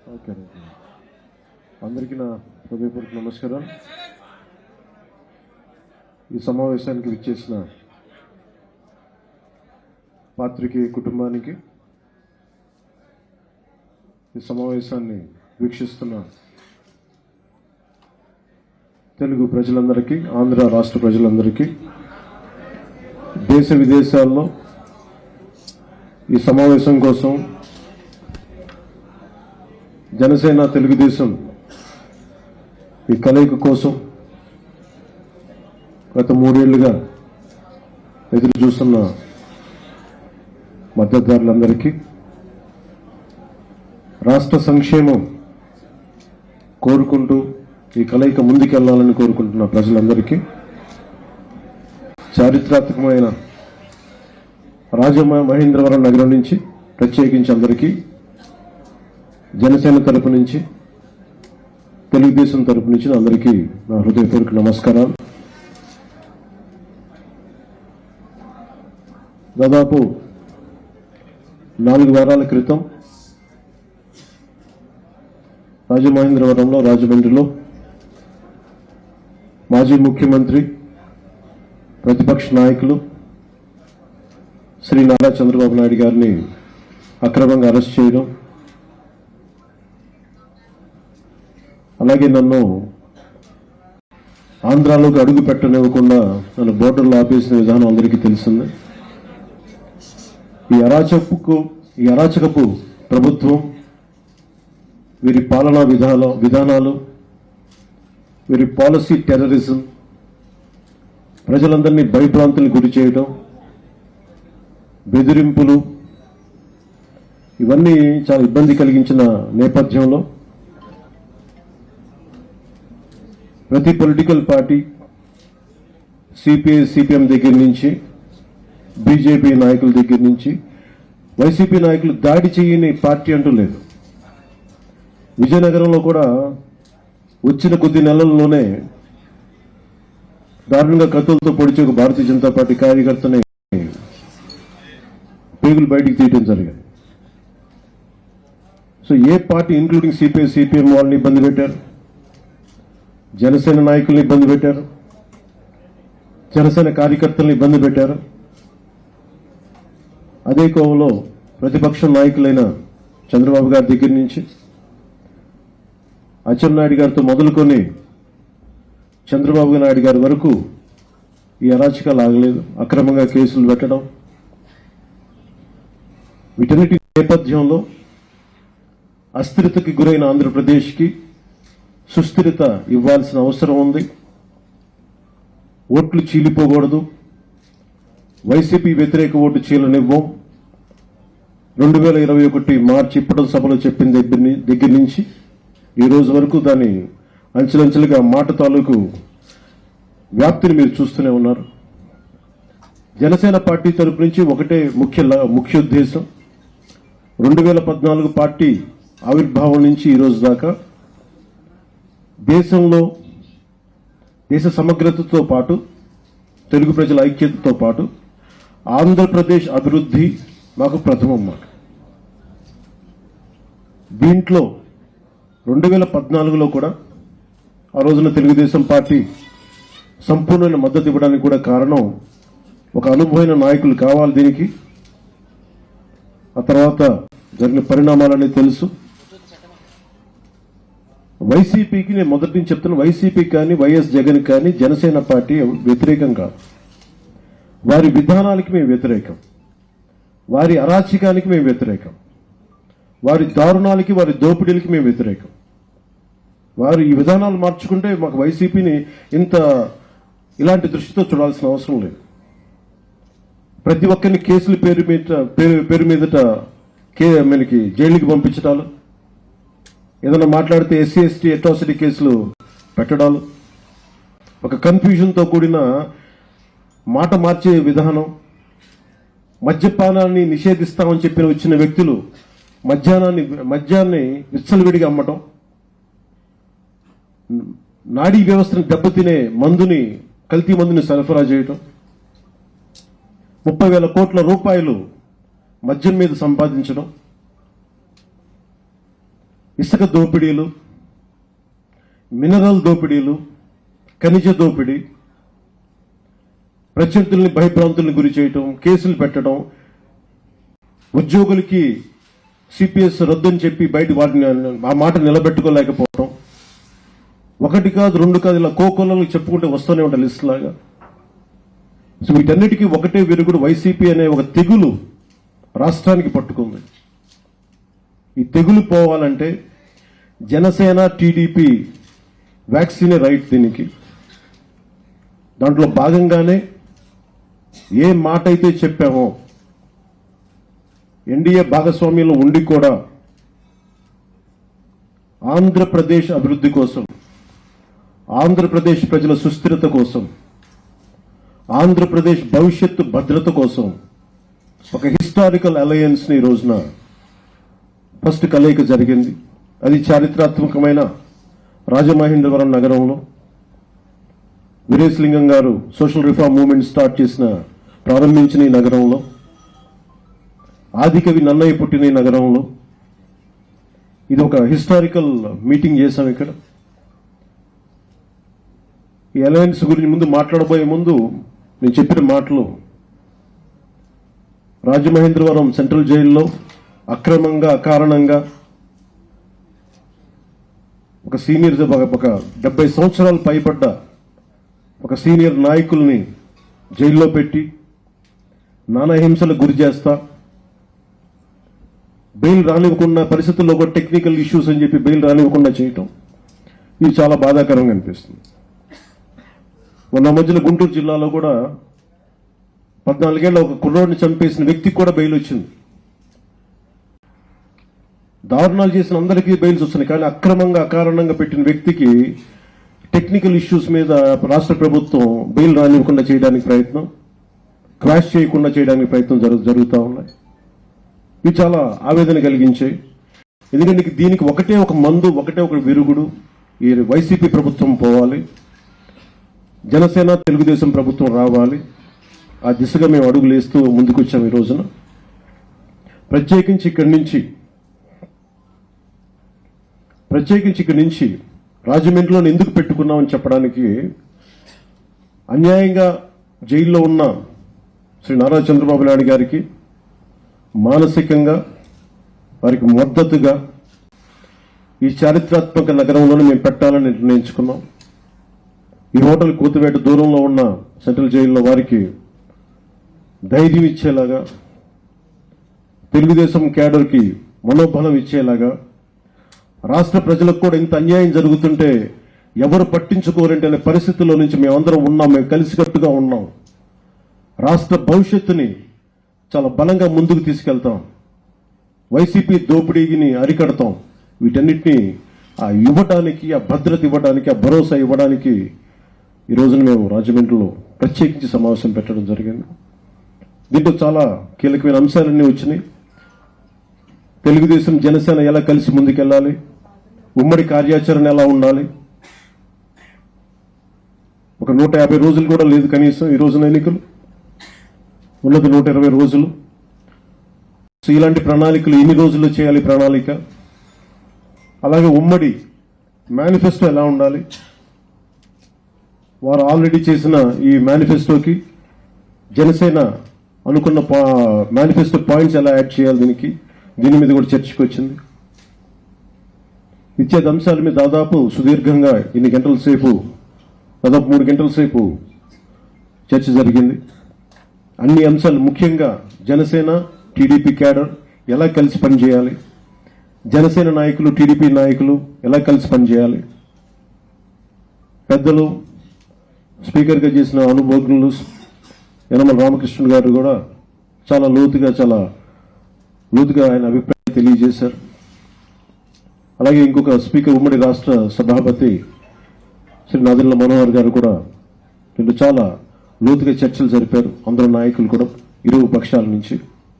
Okay అందరికీ నా హృదయపూర్వక నమస్కారం ఈ సమావేశానికి విచ్చేసిన పాత్రికేయ కుటుంబానికి ఈ సమావేశాన్ని వీక్షిస్తున్న తెలుగు ప్రజలందరికీ ఆంధ్ర రాష్ట్ర ప్రజలందరికీ దేశ విదేశాల్లో ఈ సమావేశం కోసం జనసేన తెలుగుదేశం ఈ కలయిక కోసం గత మూడేళ్లుగా ఎదురు చూస్తున్న మద్దతుదారులందరికీ రాష్ట్ర సంక్షేమం కోరుకుంటూ ఈ కలయిక ముందుకెళ్లాలని కోరుకుంటున్న ప్రజలందరికీ చారిత్రాత్మకమైన రాజమ మహేంద్రవరం నగరం నుంచి ప్రత్యేకించి అందరికీ జనసేన తరపు నుంచి తెలుగుదేశం తరపు నుంచి అందరికీ నా హృదయపూర్వక నమస్కారాలు దాదాపు నాలుగు వారాల క్రితం రాజమహేంద్రవరంలో రాజమండ్రిలో మాజీ ముఖ్యమంత్రి ప్రతిపక్ష నాయకులు శ్రీ నారా చంద్రబాబు నాయుడు గారిని అక్రమంగా అరెస్ట్ చేయడం అలాగే నన్ను ఆంధ్రాలోకి అడుగు పెట్టనివ్వకుండా నన్ను బోర్డర్లో ఆపేసిన విధానం అందరికీ తెలిసిందే ఈ అరాచకపు ఈ అరాచకపు ప్రభుత్వం వీరి పాలనా విధాల విధానాలు వీరి పాలసీ టెర్రరిజం ప్రజలందరినీ భయభ్రాంతులకు గురి చేయడం బెదిరింపులు ఇవన్నీ చాలా ఇబ్బంది కలిగించిన నేపథ్యంలో ప్రతి పొలిటికల్ పార్టీ సిపిఐ సిపిఎం దగ్గర నుంచి బీజేపీ నాయకుల దగ్గర నుంచి వైసీపీ నాయకులు దాడి చేయని పార్టీ అంటూ లేదు విజయనగరంలో కూడా వచ్చిన కొద్ది నెలల్లోనే దారుణంగా కత్తులతో పొడిచి ఒక భారతీయ జనతా పార్టీ కార్యకర్తని పేగులు బయటికి తీయడం జరిగింది so a party including CPI CPM వాళ్ళని ఇబ్బంది పెట్టారు జనసేన నాయకుల్ని ఇబ్బంది పెట్టారు జనసేన కార్యకర్తలను ఇబ్బంది పెట్టారు అదే కోవలో ప్రతిపక్ష నాయకులైన చంద్రబాబు గారి దగ్గర నుంచి అచ్చెన్నాయుడు గారితో మొదలుకొని చంద్రబాబు నాయుడు గారి వరకు ఈ అరాచకాలు ఆగలేదు అక్రమంగా కేసులు పెట్టడం వీటన్నిటి నేపథ్యంలో అస్థిరతకి గురైన ఆంధ్రప్రదేశ్కి సుస్థిరత ఇవ్వాల్సిన అవసరం ఉంది ఓట్లు చీలిపోకూడదు వైసీపీ వ్యతిరేక ఓటు చీలనివ్వం రెండు వేల ఇరవై ఒకటి మార్చి ఇప్పటి సభలో చెప్పిన దగ్గర ని- దగ్గర నుంచి ఈ రోజు వరకు దాని అంచెలంచెలుగా మాట తాలూకు వ్యాప్తిని మీరు చూస్తూనే ఉన్నారు జనసేన పార్టీ తరపు నుంచి ఒకటే ముఖ్య ల- ముఖ్య ఉద్దేశం రెండు వేల పద్నాలుగు పార్టీ ఆవిర్భావం నుంచి ఈ రోజు దాకా దేశంలో దేశ సమగ్రతతో పాటు తెలుగు ప్రజల ఐక్యతతో పాటు ఆంధ్రప్రదేశ్ అభివృద్ధి మాకు ప్రథమం మాట దీంట్లో రెండు వేల పద్నాలుగులో కూడా ఆ రోజున తెలుగుదేశం పార్టీ సంపూర్ణమైన మద్దతు ఇవ్వడానికి కూడా కారణం ఒక అనుభవమైన నాయకులు కావాలి దీనికి ఆ తర్వాత జరిగిన పరిణామాలన్నీ తెలుసు వైసీపీకి నేను మొదటి నుంచి చెప్తున్నా వైసీపీ కానీ వైఎస్ జగన్ కానీ జనసేన పార్టీ వ్యతిరేకం కాదు వారి విధానాలకి మేము వ్యతిరేకం వారి అరాచకానికి మేము వ్యతిరేకం వారి దారుణాలకి వారి దోపిడీలకి మేము వ్యతిరేకం వారు ఈ విధానాలు మార్చుకుంటే మాకు వైసీపీని ఇంత ఇలాంటి దృష్టితో చూడాల్సిన అవసరం లేదు ప్రతి ఒక్కరిని కేసుల పేరు మీద పేరు పేరు మీదట కే మనకి జైలుకి పంపించడాలు ఏదైనా మాట్లాడితే ఎస్సీ ఎస్టీ అట్రాసిటీ కేసులు పెట్టడాలు ఒక కన్ఫ్యూజన్తో కూడిన మాట మార్చే విధానం మద్యపానాన్ని నిషేధిస్తామని చెప్పిన వచ్చిన వ్యక్తులు మద్యానాన్ని మద్యాన్ని విచ్చలవిడిగా అమ్మటం నాడీ వ్యవస్థను దెబ్బతినే మందుని కల్తీ మందుని సరఫరా చేయటం ముప్పై వేల కోట్ల రూపాయలు మద్యం మీద సంపాదించడం ఇసుక దోపిడీలు మినరల్ దోపిడీలు ఖనిజ దోపిడీ ప్రత్యర్థుల్ని భయభ్రాంతుల్ని గురి చేయటం కేసులు పెట్టడం ఉద్యోగులకి సిపిఎస్ రద్దని చెప్పి బయట వాటిని ఆ మాట నిలబెట్టుకోలేకపోవడం ఒకటి కాదు రెండు కాదు ఇలా కోకొల్లలు చెప్పుకుంటే వస్తూనే ఉంటాయి లిస్ట్ లాగా సో వీటన్నిటికీ ఒకటే విరుగుడు వైసీపీ అనే ఒక తెగులు రాష్ట్రానికి పట్టుకుంది ఈ తెగులు పోవాలంటే జనసేన టీడీపీ వ్యాక్సినే రైట్ దీనికి దాంట్లో భాగంగానే ఏ మాట అయితే చెప్పామో ఎన్డీఏ భాగస్వామ్యంలో ఉండి కూడా ఆంధ్రప్రదేశ్ అభివృద్ధి కోసం ఆంధ్రప్రదేశ్ ప్రజల సుస్థిరత కోసం ఆంధ్రప్రదేశ్ భవిష్యత్తు భద్రత కోసం ఒక హిస్టారికల్ అలయన్స్ ని ఈ రోజున ఫస్ట్ కలయిక జరిగింది అది చారిత్రాత్మకమైన రాజమహేంద్రవరం నగరంలో వీరేశలింగం గారు సోషల్ రిఫార్మ్ మూవ్మెంట్ స్టార్ట్ చేసిన ప్రారంభించిన ఈ నగరంలో ఆదికవి నన్నయ్య పుట్టిన ఈ నగరంలో ఇది ఒక హిస్టారికల్ మీటింగ్ చేశాం ఇక్కడ ఈ అలయన్స్ గురించి ముందు మాట్లాడబోయే ముందు నేను చెప్పిన మాటలు రాజమహేంద్రవరం సెంట్రల్ జైల్లో అక్రమంగా అకారణంగా ఒక సీనియర్ ఒక- ఒక డెబ్బై సంవత్సరాలు పైబడ్డ ఒక సీనియర్ నాయకుల్ని జైల్లో పెట్టి నానా హింసలకు గురి చేస్తా బెయిల్ రానివ్వకుండా పరిస్థితుల్లో కూడా టెక్నికల్ ఇష్యూస్ అని చెప్పి బెయిల్ రానివ్వకుండా చేయటం ఇది చాలా బాధాకరంగా అనిపిస్తుంది మొన్న మధ్యలో గుంటూరు జిల్లాలో కూడా పద్నాలుగేళ్ల ఒక కుర్రోడిని చంపేసిన వ్యక్తికి కూడా బెయిల్ వచ్చింది దారుణాలు చేసిన అందరికీ బెయిల్స్ వస్తున్నాయి కానీ అక్రమంగా అకారణంగా పెట్టిన వ్యక్తికి టెక్నికల్ ఇష్యూస్ మీద రాష్ట్ర ప్రభుత్వం బెయిల్ రానివ్వకుండా చేయడానికి ప్రయత్నం క్రాష్ చేయకుండా చేయడానికి ప్రయత్నం జరుగు జరుగుతూ ఉన్నాయి ఇవి చాలా ఆవేదన కలిగించాయి ఎందుకంటే దీనికి ఒకటే ఒక మందు ఒకటే ఒక విరుగుడు ఈ వైసీపీ ప్రభుత్వం పోవాలి జనసేన తెలుగుదేశం ప్రభుత్వం రావాలి ఆ దిశగా మేము అడుగులు వేస్తూ ముందుకు వచ్చాం ఈ రోజున ప్రత్యేకించి ఇక్కడి నుంచి ప్రత్యేకించి ఇక్కడి నుంచి రాజమండ్రిలో ఎందుకు పెట్టుకున్నామని చెప్పడానికి అన్యాయంగా జైల్లో ఉన్న శ్రీ నారా చంద్రబాబు నాయుడు గారికి మానసికంగా వారికి మద్దతుగా ఈ చారిత్రాత్మక నగరంలోనే మేము పెట్టాలని నిర్ణయించుకున్నాం ఈ హోటల్ కూతువేట దూరంలో ఉన్న సెంట్రల్ జైల్లో వారికి ధైర్యం ఇచ్చేలాగా తెలుగుదేశం క్యాడర్కి మనోబలం ఇచ్చేలాగా రాష్ట్ర ప్రజలకు కూడా ఇంత అన్యాయం జరుగుతుంటే ఎవరు పట్టించుకోరంటే అనే పరిస్థితుల్లో నుంచి మేమందరం ఉన్నాం మేము కలిసికట్టుగా ఉన్నాం రాష్ట్ర భవిష్యత్తుని చాలా బలంగా ముందుకు తీసుకెళ్తాం వైసీపీ దోపిడీని అరికడతాం వీటన్నిటిని ఆ ఇవ్వడానికి ఆ భద్రత ఇవ్వడానికి ఆ భరోసా ఇవ్వడానికి ఈ రోజున మేము రాజమండ్రిలో ప్రత్యేకించి సమావేశం పెట్టడం జరిగింది దీంట్లో చాలా కీలకమైన అంశాలన్నీ వచ్చినాయి తెలుగుదేశం జనసేన ఎలా కలిసి ముందుకెళ్ళాలి ఉమ్మడి కార్యాచరణ ఎలా ఉండాలి ఒక నూట యాభై రోజులు కూడా లేదు కనీసం ఈ రోజున ఎన్నికలు ఉన్నది నూట ఇరవై రోజులు సో ఇలాంటి ప్రణాళికలు ఎన్ని రోజుల్లో చేయాలి ప్రణాళిక అలాగే ఉమ్మడి మేనిఫెస్టో ఎలా ఉండాలి వారు ఆల్రెడీ చేసిన ఈ మేనిఫెస్టోకి జనసేన అనుకున్న మేనిఫెస్టో పాయింట్స్ ఎలా యాడ్ చేయాలి దీనికి దీని మీద కూడా చర్చకు వచ్చింది ఇచ్చేది అంశాల మీద దాదాపు సుదీర్ఘంగా ఇన్ని గంటల సేపు దాదాపు మూడు గంటల సేపు చర్చ జరిగింది అన్ని అంశాలు ముఖ్యంగా జనసేన టీడీపీ క్యాడర్ ఎలా కలిసి పనిచేయాలి జనసేన నాయకులు టీడీపీ నాయకులు ఎలా కలిసి పనిచేయాలి పెద్దలు స్పీకర్గా చేసిన అనుభవజ్ఞులు యనమల రామకృష్ణుడు గారు కూడా చాలా లోతుగా చాలా లోతుగా ఆయన అభిప్రాయం తెలియజేశారు అలాగే ఇంకొక స్పీకర్ ఉమ్మడి రాష్ట్ర సభాపతి శ్రీ నాదిల్ల మనోహర్ గారు కూడా వీళ్ళు చాలా లోతుగా చర్చలు జరిపారు అందరూ నాయకులు కూడా ఇరువు పక్షాల నుంచి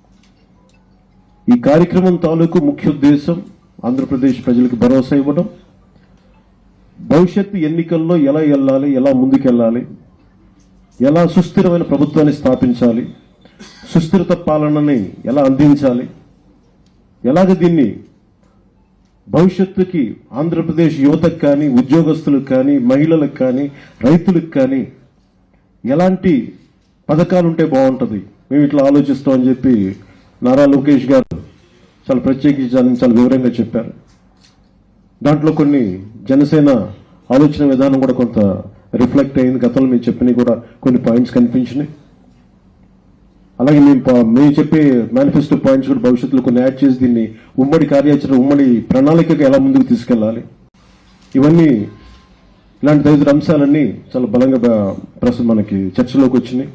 ఈ కార్యక్రమం తాలూకు ముఖ్య ఉద్దేశం ఆంధ్రప్రదేశ్ ప్రజలకు భరోసా ఇవ్వడం భవిష్యత్తు ఎన్నికల్లో ఎలా వెళ్ళాలి ఎలా ముందుకెళ్ళాలి ఎలా సుస్థిరమైన ప్రభుత్వాన్ని స్థాపించాలి సుస్థిరత పాలనని ఎలా అందించాలి ఎలాగ దీన్ని భవిష్యత్తుకి ఆంధ్రప్రదేశ్ యువతకు కానీ ఉద్యోగస్తులకు కానీ మహిళలకు కానీ రైతులకు కానీ ఎలాంటి పథకాలు ఉంటే బాగుంటుంది మేము ఇట్లా ఆలోచిస్తామని చెప్పి నారా లోకేష్ గారు చాలా ప్రత్యేకించి దాన్ని చాలా వివరంగా చెప్పారు దాంట్లో కొన్ని జనసేన ఆలోచన విధానం కూడా కొంత రిఫ్లెక్ట్ అయింది గతంలో మేము చెప్పినవి కూడా కొన్ని పాయింట్స్ కనిపించినాయి అలాగే మేము ప- మేము చెప్పే మేనిఫెస్టో పాయింట్స్ కూడా భవిష్యత్తులో కొన్ని యాడ్ చేసి దీన్ని ఉమ్మడి కార్యాచరణ ఉమ్మడి ప్రణాళికగా ఎలా ముందుకు తీసుకెళ్లాలి ఇవన్నీ ఇలాంటి తదితర అంశాలన్నీ చాలా బలంగా బ- ప్రస్తుతం మనకి చర్చలోకి వచ్చినాయి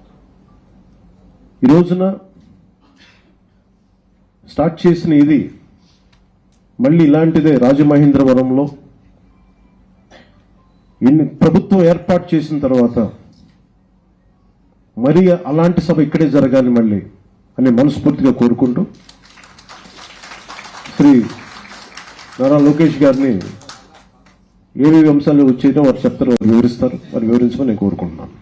ఈ రోజున స్టార్ట్ చేసిన ఇది మళ్ళీ ఇలాంటిదే రాజమహేంద్రవరంలో ఇన్ని ప్రభుత్వం ఏర్పాటు చేసిన తర్వాత మరి అలాంటి సభ ఇక్కడే జరగాలి మళ్ళీ అని మనస్ఫూర్తిగా కోరుకుంటూ శ్రీ నారా లోకేష్ గారిని ఏవేవి అంశాలు వచ్చేదో వారు చెప్తారు వారు వివరిస్తారు వారు వివరించమని నేను కోరుకుంటున్నాను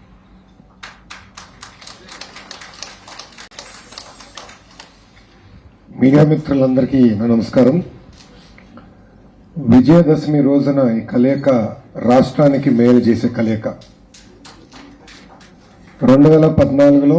మీడియా మిత్రులందరికీ నా నమస్కారం విజయదశమి రోజున ఈ కలయిక రాష్ట్రానికి మేలు చేసే కలయిక రెండు వేల పద్నాలుగులో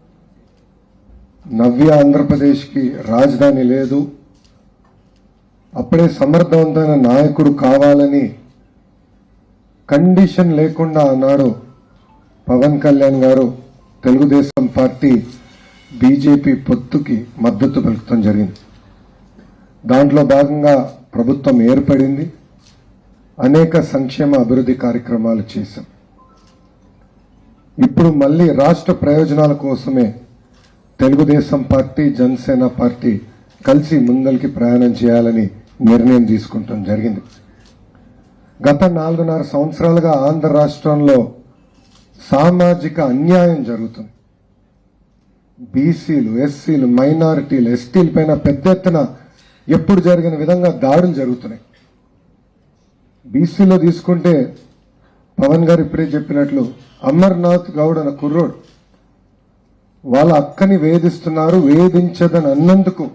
నవ్య ఆంధ్రప్రదేశ్కి రాజధాని లేదు అప్పుడే సమర్థవంతమైన నాయకుడు కావాలని కండిషన్ లేకుండా ఆనాడు పవన్ కళ్యాణ్ గారు తెలుగుదేశం పార్టీ బీజేపీ పొత్తుకి మద్దతు పలుకుతాం జరిగింది దాంట్లో భాగంగా ప్రభుత్వం ఏర్పడింది అనేక సంక్షేమ అభివృద్ధి కార్యక్రమాలు చేశాం ఇప్పుడు మళ్ళీ రాష్ట్ర ప్రయోజనాల కోసమే తెలుగుదేశం పార్టీ జనసేన పార్టీ కలిసి ముందరికి ప్రయాణం చేయాలని నిర్ణయం తీసుకుంటాం జరిగింది గత నాలుగున్నర సంవత్సరాలుగా ఆంధ్ర రాష్ట్రంలో సామాజిక అన్యాయం జరుగుతుంది బీసీలు ఎస్సీలు మైనారిటీలు ఎస్టీల పైన పెద్ద ఎత్తున ఎప్పుడు జరిగిన విధంగా దాడులు జరుగుతున్నాయి బీసీలో తీసుకుంటే పవన్ గారు ఇప్పుడే చెప్పినట్లు అమర్నాథ్ గౌడ్ అన్న కుర్రోడు వాళ్ళ అక్కని వేధిస్తున్నారు వేధించదని అన్నందుకు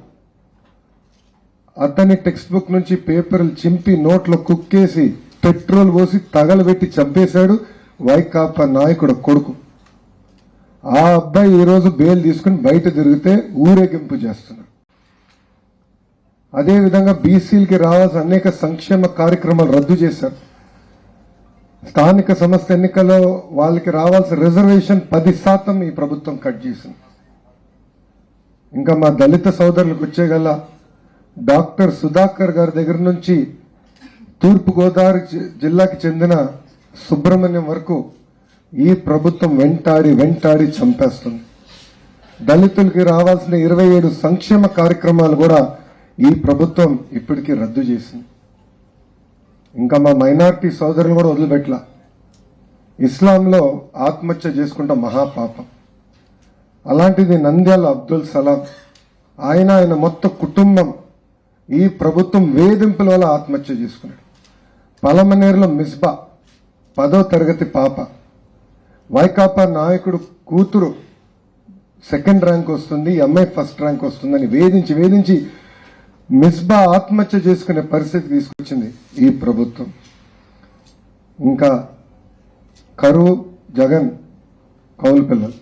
అతని టెక్స్ట్ బుక్ నుంచి పేపర్లు చింపి నోట్లో కుక్కేసి పెట్రోల్ పోసి తగలబెట్టి చంపేశాడు వైకాపా నాయకుడు కొడుకు ఆ అబ్బాయి ఈ రోజు బెయిల్ తీసుకుని బయట తిరిగితే ఊరేగింపు చేస్తున్నారు అదేవిధంగా బీసీలకి రావాల్సిన అనేక సంక్షేమ కార్యక్రమాలు రద్దు చేశారు స్థానిక సంస్థ ఎన్నికల్లో వాళ్ళకి రావాల్సిన రిజర్వేషన్ పది శాతం ఈ ప్రభుత్వం కట్ చేసింది ఇంకా మా దళిత సోదరులకు వచ్చేగల డాక్టర్ సుధాకర్ గారి దగ్గర నుంచి తూర్పు గోదావరి జి- జిల్లాకి చెందిన సుబ్రహ్మణ్యం వరకు ఈ ప్రభుత్వం వెంటాడి వెంటాడి చంపేస్తుంది దళితులకి రావాల్సిన ఇరవై ఏడు సంక్షేమ కార్యక్రమాలు కూడా ఈ ప్రభుత్వం ఇప్పటికీ రద్దు చేసింది ఇంకా మా మైనార్టీ సోదరులు కూడా వదిలిపెట్టలా ఇస్లాంలో ఆత్మహత్య చేసుకుంటాం మహాపాపం అలాంటిది నంద్యాల అబ్దుల్ సలాం ఆయన ఆయన మొత్తం కుటుంబం ఈ ప్రభుత్వం వేధింపుల వల్ల ఆత్మహత్య చేసుకున్నాడు పలమనేరులో మిస్బా పదో తరగతి పాప వైకాపా నాయకుడు కూతురు సెకండ్ ర్యాంక్ వస్తుంది ఈ అమ్మాయి ఫస్ట్ ర్యాంక్ వస్తుందని వేధించి వేధించి మిస్బా ఆత్మహత్య చేసుకునే పరిస్థితి తీసుకొచ్చింది ఈ ప్రభుత్వం ఇంకా కరువు జగన్ కౌలు పిల్లలు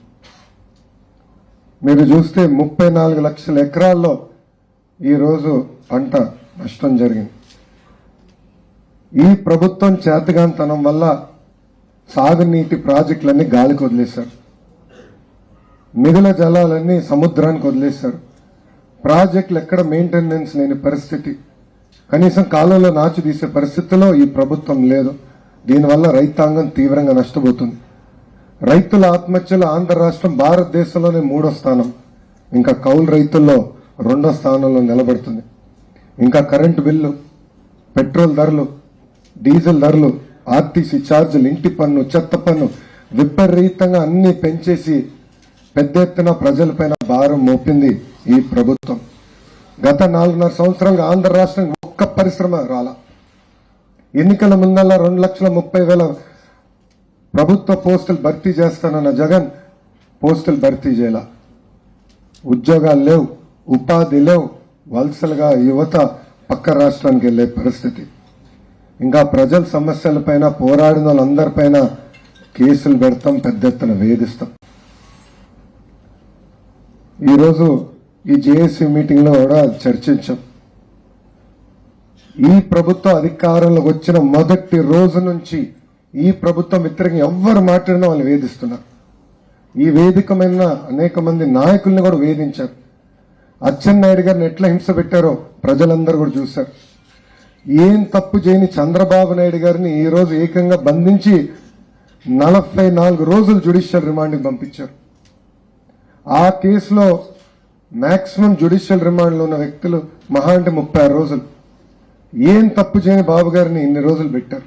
మీరు చూస్తే ముప్పై నాలుగు లక్షల ఎకరాల్లో ఈరోజు పంట నష్టం జరిగింది ఈ ప్రభుత్వం చేతగాంతనం వల్ల సాగునీటి ప్రాజెక్టులన్నీ గాలికి వదిలేశారు మిగుల జలాలన్నీ సముద్రానికి వదిలేశారు ప్రాజెక్టులు ఎక్కడ మెయింటెనెన్స్ లేని పరిస్థితి కనీసం కాలంలో నాచు తీసే పరిస్థితిలో ఈ ప్రభుత్వం లేదు దీనివల్ల రైతాంగం తీవ్రంగా నష్టపోతుంది రైతుల ఆత్మహత్యలు ఆంధ్ర రాష్ట్రం భారతదేశంలోనే మూడో స్థానం ఇంకా కౌలు రైతుల్లో రెండో స్థానంలో నిలబడుతుంది ఇంకా కరెంటు బిల్లు పెట్రోల్ ధరలు డీజిల్ ధరలు ఆర్టీసీ ఛార్జీలు ఇంటి పన్ను చెత్త పన్ను విపరీతంగా అన్ని పెంచేసి పెద్ద ఎత్తున ప్రజలపైన భారం మోపింది ఈ ప్రభుత్వం గత నాలుగున్నర సంవత్సరాలుగా ఆంధ్ర రాష్ట్రం ఒక్క పరిశ్రమ రాలా ఎన్నికల ముందల్లా రెండు లక్షల ముప్పై వేల ప్రభుత్వ పోస్టులు భర్తీ చేస్తానన్న జగన్ పోస్టులు భర్తీ చేయాల ఉద్యోగాలు లేవు ఉపాధి లేవు వలసలుగా యువత పక్క రాష్ట్రానికి వెళ్లే పరిస్థితి ఇంకా ప్రజల సమస్యలపైన పోరాడిన వాళ్ళందరిపైన కేసులు పెడతాం పెద్ద ఎత్తున వేధిస్తాం ఈరోజు ఈ జేఏసీ మీటింగ్ లో కూడా చర్చించాం ఈ ప్రభుత్వం అధికారంలోకి వచ్చిన మొదటి రోజు నుంచి ఈ ప్రభుత్వం వ్యతిరేకంగా ఎవ్వరు మాట్లాడినా వాళ్ళు వేధిస్తున్నారు ఈ వేదికమైన అనేక మంది నాయకుల్ని కూడా వేధించారు అచ్చెన్నాయుడు గారిని ఎట్లా హింస పెట్టారో ప్రజలందరూ కూడా చూశారు ఏం తప్పు చేయని చంద్రబాబు నాయుడు గారిని ఈ రోజు ఏకంగా బంధించి నలభై నాలుగు రోజులు జ్యుడిషియల్ రిమాండ్కి పంపించారు ఆ కేసులో మాక్సిమం జ్యుడిషియల్ రిమాండ్లో ఉన్న వ్యక్తులు మహా అంటే ముప్పై ఆరు రోజులు ఏం తప్పు చేయని బాబు గారిని ఇన్ని రోజులు పెట్టారు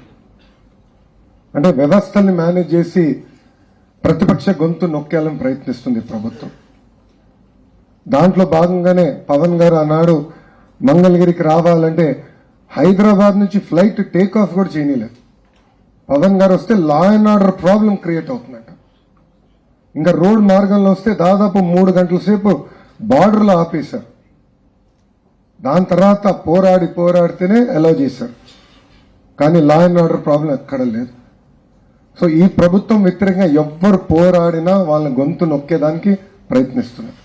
అంటే వ్యవస్థల్ని మేనేజ్ చేసి ప్రతిపక్ష గొంతు నొక్కేయాలని ప్రయత్నిస్తుంది ప్రభుత్వం దాంట్లో భాగంగానే పవన్ గారు ఆనాడు మంగళగిరికి రావాలంటే హైదరాబాద్ నుంచి ఫ్లైట్ టేక్ ఆఫ్ కూడా చేయనీలేదు పవన్ గారు వస్తే law and order problem create అవుతుందంట ఇంకా రోడ్ మార్గంలో వస్తే దాదాపు మూడు గంటల సేపు బార్డర్లో ఆపేశారు దాని తర్వాత పోరాడి పోరాడితేనే అలౌ చేశారు కానీ లా అండ్ ఆర్డర్ ప్రాబ్లం ఎక్కడ లేదు సో ఈ ప్రభుత్వం వ్యతిరేకంగా ఎవ్వరు పోరాడినా వాళ్ళ గొంతు నొక్కేదానికి ప్రయత్నిస్తున్నారు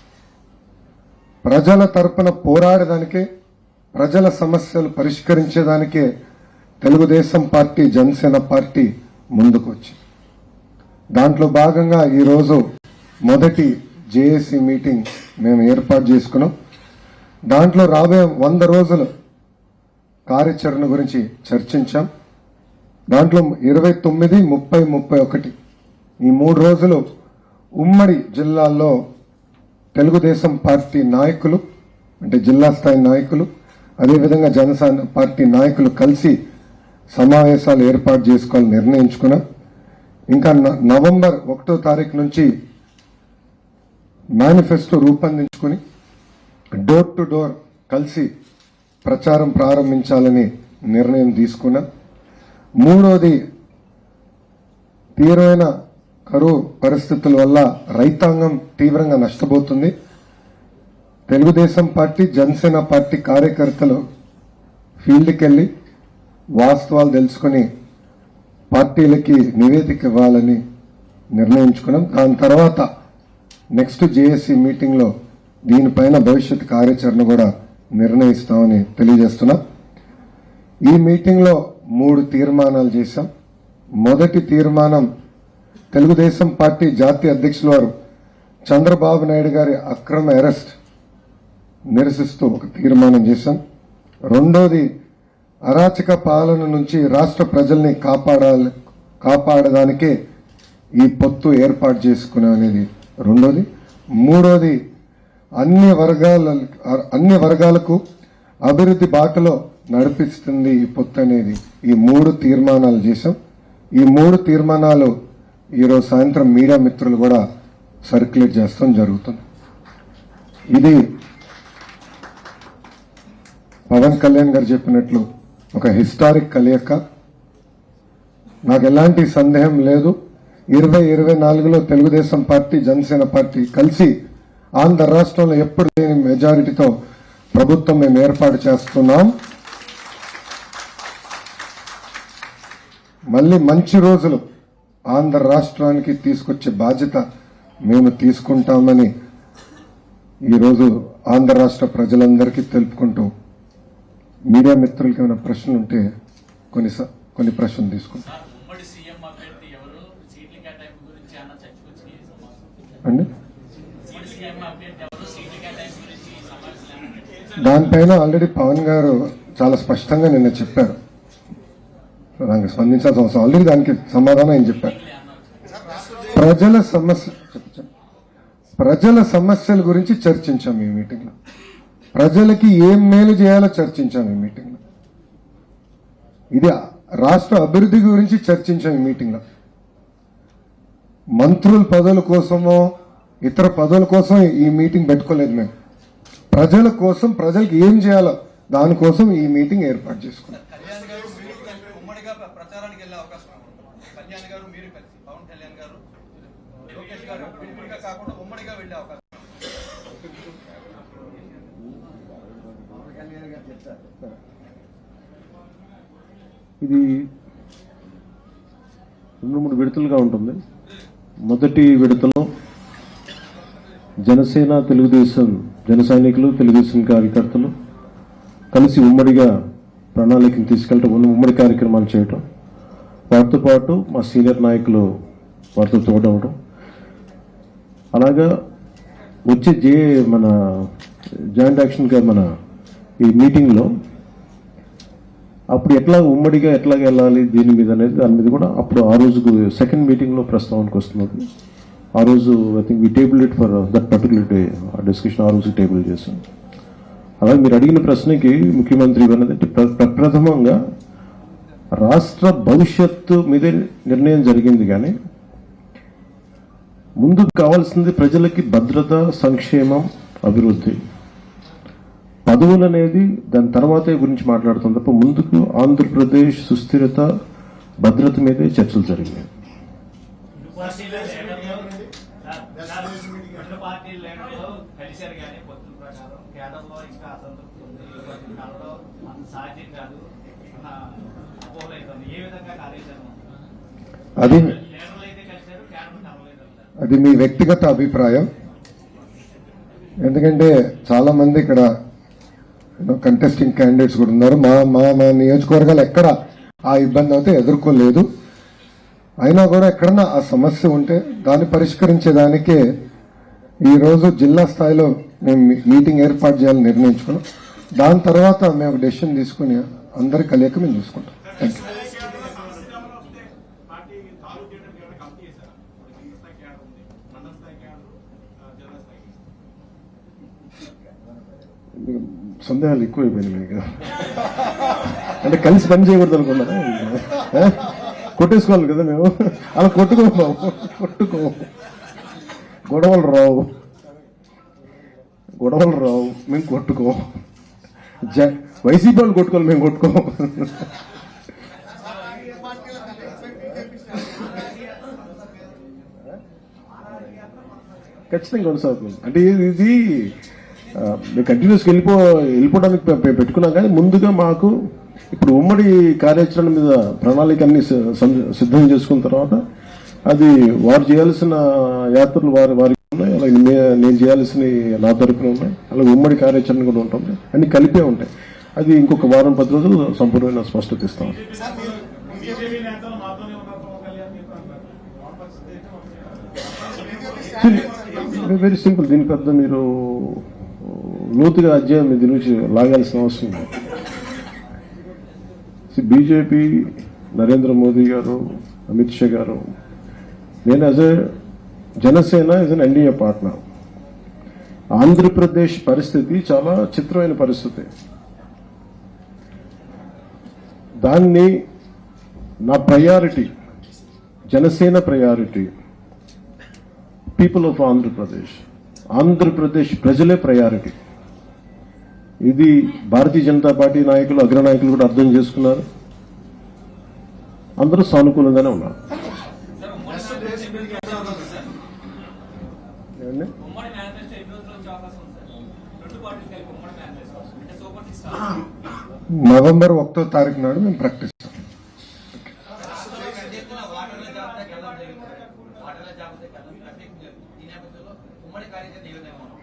ప్రజల తరపున పోరాడడానికే ప్రజల సమస్యలు పరిష్కరించేదానికే తెలుగుదేశం పార్టీ జనసేన పార్టీ ముందుకు వచ్చింది దాంట్లో భాగంగా ఈరోజు మొదటి జేఏసీ మీటింగ్ మేము ఏర్పాటు చేసుకున్నాం దాంట్లో రాబోయే వంద రోజులు కార్యాచరణ గురించి చర్చించాం దాంట్లో ఇరవై తొమ్మిది ముప్పై ముప్పై ఒకటి ఈ మూడు రోజులు ఉమ్మడి జిల్లాల్లో తెలుగుదేశం పార్టీ నాయకులు అంటే జిల్లా స్థాయి నాయకులు అదేవిధంగా జనసేన పార్టీ నాయకులు కలిసి సమావేశాలు ఏర్పాటు చేసుకోవాలని నిర్ణయించుకున్నాం ఇంకా న- నవంబర్ ఒకటో తారీఖు నుంచి మేనిఫెస్టో రూపొందించుకుని డోర్ టు డోర్ కలిసి ప్రచారం ప్రారంభించాలని నిర్ణయం తీసుకున్నాం మూడోది తీవ్రమైన కరువు పరిస్థితుల వల్ల రైతాంగం తీవ్రంగా నష్టపోతుంది తెలుగుదేశం పార్టీ జనసేన పార్టీ కార్యకర్తలు ఫీల్డ్కి వెళ్ళి వాస్తవాలు తెలుసుకుని పార్టీలకి నివేదిక ఇవ్వాలని నిర్ణయించుకున్నాం దాని తర్వాత నెక్స్ట్ జేఏసీ మీటింగ్లో దీనిపైన భవిష్యత్ కార్యాచరణ కూడా నిర్ణయిస్తామని తెలియజేస్తున్నా ఈ మీటింగ్లో మూడు తీర్మానాలు చేశాం మొదటి తీర్మానం తెలుగుదేశం పార్టీ జాతీయ అధ్యక్షుల వారు చంద్రబాబు నాయుడు గారి అక్రమ అరెస్ట్ నిరసిస్తూ ఒక తీర్మానం చేశాం రెండోది అరాచక పాలన నుంచి రాష్ట్ర ప్రజల్ని కాపాడాలి కాపాడడానికే ఈ పొత్తు ఏర్పాటు చేసుకునే అనేది రెండోది మూడోది అన్ని వర్గాల అన్ని వర్గాలకు అభివృద్ధి బాటలో నడిపిస్తుంది ఈ పొత్తు అనేది ఈ మూడు తీర్మానాలు చేశాం ఈ మూడు తీర్మానాలు ఈరోజు సాయంత్రం మీడియా మిత్రులు కూడా సర్క్యులేట్ చేస్తాం జరుగుతుంది ఇది పవన్ కళ్యాణ్ గారు చెప్పినట్లు ఒక హిస్టారిక్ కలయిక నాకు ఎలాంటి సందేహం లేదు ఇరవై ఇరవై నాలుగులో తెలుగుదేశం పార్టీ జనసేన పార్టీ కలిసి ఆంధ్ర రాష్ట్రంలో ఎప్పుడు లేని మెజారిటీతో ప్రభుత్వం మేము ఏర్పాటు చేస్తున్నాం మళ్ళీ మంచి రోజులు ఆంధ్ర రాష్ట్రానికి తీసుకొచ్చే బాధ్యత మేము తీసుకుంటామని ఈరోజు ఆంధ్ర రాష్ట్ర ప్రజలందరికీ తెలుపుకుంటూ మీడియా మిత్రులకి ఏమైనా ప్రశ్నలు ఉంటే కొన్ని స- కొన్ని ప్రశ్నలు తీసుకుంటాం సార్ ఉమ్మడి సీఎం అభ్యర్థి ఎవరు సీట్ల కేటాయింపు గురించి అన్న చర్చకొచ్చి అండి ఉమ్మడి సీఎం అభ్యర్థి ఎవరు సీట్ల కేటాయింపు గురించి సమావేశం దానిపైన ఆల్రెడీ పవన్ గారు చాలా స్పష్టంగా నిన్న చెప్పారు సో దానికి స్పందించాల్సిన అవసరం ఆల్రెడీ దానికి సమాధానం ఆయన చెప్పారు ప్రజల సమస్య చెప్పు. ప్రజల సమస్యల గురించి చర్చించాం ఈ మీటింగ్ లో ప్రజలకి ఏం మేలు చేయాలో చర్చించాం ఈ మీటింగ్ లో ఇది రాష్ట్ర అభివృద్ధి గురించి చర్చించాం ఈ మీటింగ్ లో మంత్రుల పదవుల కోసమో ఇతర పదవుల కోసం ఈ మీటింగ్ పెట్టుకోలేదు మేము ప్రజల కోసం ప్రజలకు ఏం చేయాలో దానికోసం ఈ మీటింగ్ ఏర్పాటు చేసుకున్నాం కళ్యాణ్ గారు మీరు కలిసి ఉమ్మడిగా ప్ర- ప్రచారానికి వెళ్ళే అవకాశం ఉంది కళ్యాణ్ గారు మీరు కలిసి పవన్ కళ్యాణ్ గారు లోకేష్ గారు విడివిడిగా కాకుండా ఉమ్మడిగా వెళ్ళే అవకాశం ఉంది. ఇది రెండు మూడు విడతలుగా ఉంటుంది మొదటి విడతలో జనసేన తెలుగుదేశం జన సైనికులు తెలుగుదేశం కార్యకర్తలు కలిసి ఉమ్మడిగా ప్రణాళికను తీసుకెళ్ళటం ఉన్న ఉమ్మడి కార్యక్రమాలు చేయటం వాటితో పాటు మా సీనియర్ నాయకులు వారితో తోడవడం అలాగా వచ్చే జే మన జాయింట్ యాక్షన్గా మన ఈ మీటింగ్లో అప్పుడు ఎట్లా ఉమ్మడిగా ఎట్లా వెళ్ళాలి దీని మీద అనేది దాని మీద కూడా అప్పుడు ఆ రోజుకు సెకండ్ మీటింగ్లో ప్రస్తావనకు వస్తున్నది ఆ రోజు I think we table it for that particular day ఆ డిస్కషన్ ఆ రోజు టేబుల్ చేశాం అలాగే మీరు అడిగిన ప్రశ్నకి ముఖ్యమంత్రి అన్నది అంటే ప్ర- ప్రప్రథమంగా రాష్ట్ర భవిష్యత్తు మీదే నిర్ణయం జరిగింది కానీ ముందుకు కావాల్సింది ప్రజలకి భద్రత సంక్షేమం అభివృద్ధి పదవులు అనేది దాని తర్వాతే గురించి మాట్లాడుతుంది తప్ప ముందుకు ఆంధ్రప్రదేశ్ సుస్థిరత భద్రత మీదే చర్చలు జరిగినాయి రెండు పార్టీల లీడర్లు సార్, రెండు పార్టీల లీడర్లు కలిశారు కానీ పొత్తుల ప్రకారం కేంద్రంలో ఇంకా అసంతృప్తి ఉంది ఇటువంటి కాలంలో అంత సాధ్యం కాదు అన్న అపోహలు అవుతుంది ఏ విధంగా కార్యాచరణ ఉంది? అది లీడర్లు అయితే కలిశారు కేంద్రం కలవలేదు అంటారు అది మీ వ్యక్తిగత అభిప్రాయం ఎందుకంటే చాలా మంది ఇక్కడ కంటెస్టింగ్ క్యాండిడేట్స్ కూడా ఉన్నారు మా మా మా నియోజకవర్గాలు ఎక్కడ ఆ ఇబ్బంది అయితే ఎదుర్కోలేదు అయినా కూడా ఎక్కడన్నా ఆ సమస్య ఉంటే దాన్ని పరిష్కరించేదానికే ఈ రోజు జిల్లా స్థాయిలో మేము మీ- మీటింగ్ ఏర్పాటు చేయాలని నిర్ణయించుకున్నాం దాని తర్వాత మేము డెసిషన్ తీసుకుని అందరి కలియక మేము చూసుకుంటాం థ్యాంక్ యూ పార్టీ తాలూకు చేయడానికి ఏమైనా కమిటీ చేశారా ఇప్పుడు ఈ స్థాయి క్యాడర్ ఉంది మండల స్థాయి క్యాడర్ ఆ, జిల్లా స్థాయి మీకు సందేహాలు ఎక్కువైపోయినాయి మీకు అంటే కలిసి పని చేయకూడదు అనుకున్నారా ఆ? కొట్టేసుకోవాలి కదా మేము అలా కొట్టుకోము బాబు కొట్టుకోము గొడవలు రావు గొడవలు రావు మేము కొట్టుకోం జ వైసీపీ వాళ్ళు కొట్టుకోవాలి మేము కొట్టుకోం ఖచ్చితంగా కొనసాగుతుంది అంటే ఇది- ఇది ఆ, మేము కంటిన్యూస్ వెళ్ళిపో వెళ్ళిపోవడానికి పె- పె- పెట్టుకున్నాం కానీ ముందుగా మాకు ఇప్పుడు ఉమ్మడి కార్యాచరణ మీద ప్రణాళిక అన్ని సి- సం- సిద్ధం చేసుకున్న తర్వాత అది వారు చేయాల్సిన యాత్రలు వారి వారికి ఉన్నాయి అలాగే నే- నేను చేయాల్సిన నా తరపున ఉన్నాయి అలాగే ఉమ్మడి కార్యాచరణ కూడా ఉంటుంది అన్ని కలిపే ఉంటాయి అది ఇంకొక వారం పది రోజులు సంపూర్ణమైన స్పష్టత ఇస్తాం బీజేపీ నేతలు మాతోనే ఉన్నారు పవన్ కళ్యాణ్ మీతో అంటారు వాళ్ళ పరిస్థితి అయితే ఒకటే. వెరీ సింపుల్ దీని పెద్ద మీరు లోతుగా అధ్యాయం దీని గురించి లాగాల్సిన అవసరం లేదు బీజేపీ నరేంద్ర మోదీ గారు అమిత్ షా గారు నేను as a Janasena as an NDA partner Andhra Pradesh పరిస్థితి చాలా చిత్రమైన పరిస్థితి దాన్ని నా priority Janasena priority people of Andhra Pradesh Andhra Pradesh ప్రజలే ప్రయారిటీ ఇది భారతీయ జనతా పార్టీ నాయకులు అగ్రనాయకులు కూడా అర్థం చేసుకున్నారు అందరూ సానుకూలంగానే ఉన్నారు ఏమండి? ఉమ్మడి మేనిఫెస్టో ఎన్ని రోజులు వచ్చే అవకాశం ఉంది సార్ రెండు పార్టీలు కలిపి ఉమ్మడి మేనిఫెస్టో అంటే సూపర్ సిక్స్ స్టార్ నవంబర్ ఒకటో తారీఖు నాడు మేము ప్రకటిస్తాం పెద్ద ఎత్తున వాటర్ల జాబితాకి వెళ్ళడం జరిగింది వాటర్ల జాబితాకి వెళ్ళడం ప్రత్యేకంగా ఈ నేపథ్యంలో ఉమ్మడి కార్యాచరణ ఏ విధంగా ఉన్నాం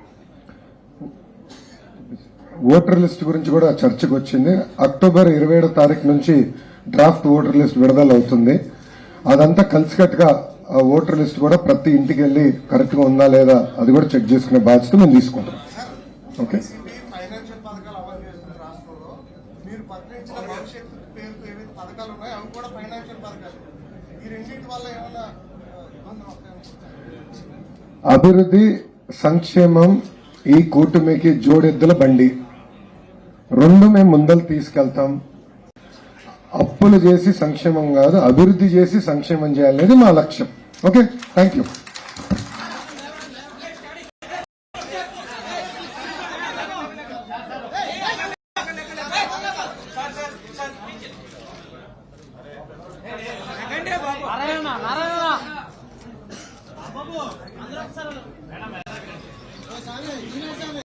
ఓటర్ లిస్ట్ గురించి కూడా చర్చకు వచ్చింది అక్టోబర్ ఇరవై ఏడో తారీఖు నుంచి డ్రాఫ్ట్ ఓటర్ లిస్ట్ విడుదల అవుతుంది అదంతా కలిసికట్టుగా ఆ ఓటర్ లిస్ట్ కూడా ప్రతి ఇంటికి వెళ్ళి కరెక్ట్ గా ఉందా లేదా అది కూడా చెక్ చేసుకునే బాధ్యత మేము తీసుకుంటాం ఓకే ఫైనాన్షియల్ పథకాలు అమలు చేస్తున్న రాష్ట్రంలో మీరు ప్రకటించిన భవిష్యత్తు పేరుతో ఏవైతే పథకాలు ఉన్నాయో అవి కూడా ఫైనాన్షియల్ పథకాలు ఈ రెండింటి వల్ల ఏమైనా ఆ, ఇబ్బందులు వస్తాయనుకుంటున్నారు అభివృద్ధి సంక్షేమం ఈ కూటమికి జోడెద్దుల బండి రెండు మేము ముందలు తీసుకెళ్తాం అప్పులు చేసి సంక్షేమం కాదు అభివృద్ధి చేసి సంక్షేమం చేయాలనేది మా లక్ష్యం ఓకే థ్యాంక్ యూ